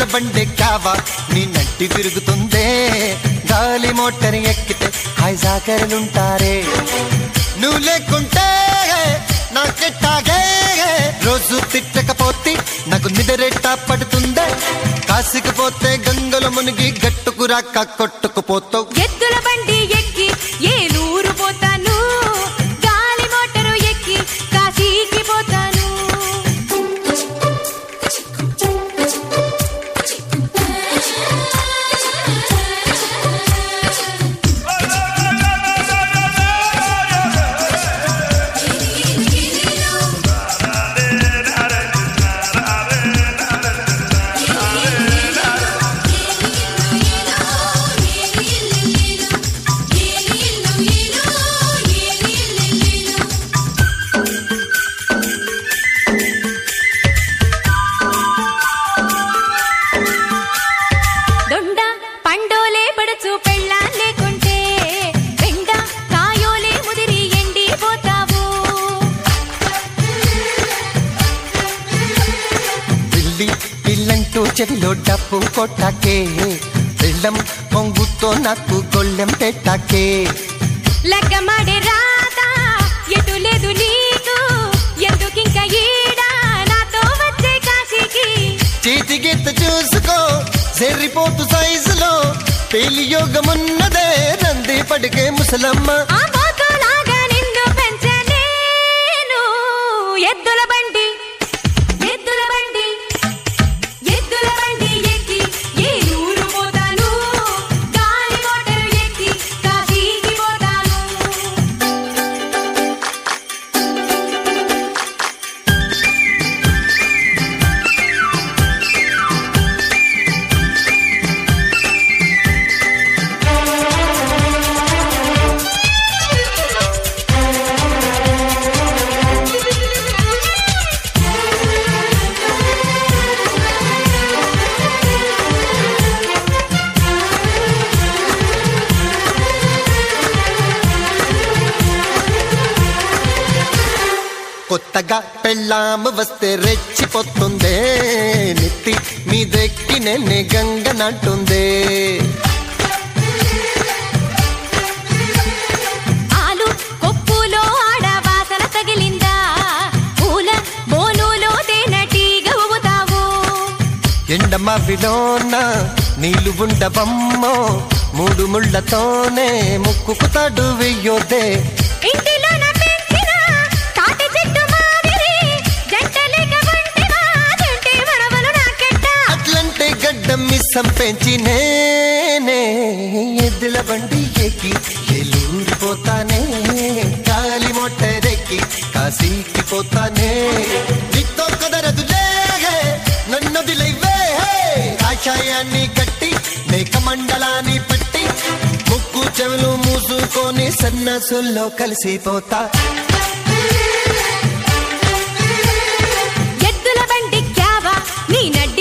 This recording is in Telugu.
బండి కావా నీ నట్టి తిరుగుతుందే గాలి మోటార్ ఎక్కితే హాయ్ జాకరులుంటారే నువ్వు లేకుంటే నాకెట్టాగే రోజు తిట్టకపోతే నాకు నిదరెట్ట పడుతుందే కాసికపోతే గంగలు మునిగి గట్టుకు రాక కొట్టుకుపోతావు ఎద్దుల బండి ఎక్కి ఏలూరు పోతాను గాలి మోటారు ఎక్కి కాశీకి పోతాను దొండ పండోలే పడచు పెళ్ళా లేకుంటే వెండ కాయోలే ముదిరి ఎండిపోతావు పిల్లి పిల్లంటూ చెవిలో డప్పు కొట్టాకే పెళ్ళం పొంగుతో నాకు గొళ్ళెం పెట్టాకే లెక్క మాడే రాత ఎటు లేదు నీకు ఎందుకింక ఈడ నాతో వచ్చే కాశీకి చేతి గీత చూసుకో సెర్రిపోతు సైజులో పేలి యోగమున్నదే నంది పడికే ముసలమ్మ ఆ పోతులాగా నిన్ను పెంచలేను ఎద్దుల బండి ఎద్దుల బండి ఎద్దుల బండి ఎక్కి ఏ ఊరు పోతాను గాలి మోటారు ఎక్కి కాశీకి పోతాను కొత్తగా పెళ్ళాము వస్తే రెచ్చిపోతుందే నెత్తి మీదెక్కి నెన్నే గంగనంటుందే ఆలు కొప్పులో ఆడ వాసన తగిలిందా పూల బోనులో తేనెటీగ ఊగుతావు ఎండమావిలోన నీళ్లు ఉండవమ్మో మూడు ముళ్ళతోనే ముక్కుకు తాడు వెయ్యోదే ఇంటిలో నా పెంచిన తాటి చెట్టు మాదిరి జంటలేక ఉంటేవా జంటి వరవలు నాకెట్ట అట్లంటే గడ్డం మిస్సం పెంచి నేనే ఎద్దుల బండి ఎక్కి ఎలూరిపోతానే గాలి మొట్టరెక్కి కాశీకి పోతానే నీతో కుదరదులే నన్ను దిలైవే కాషాయాన్ని కట్టి మేక మండలాన్ని పట్టి ముక్కు చెవులు మూసుకొని సన్నసుల్లో కలిసిపోతా ఎద్దుల బండి క్యావా నీ నడ్డి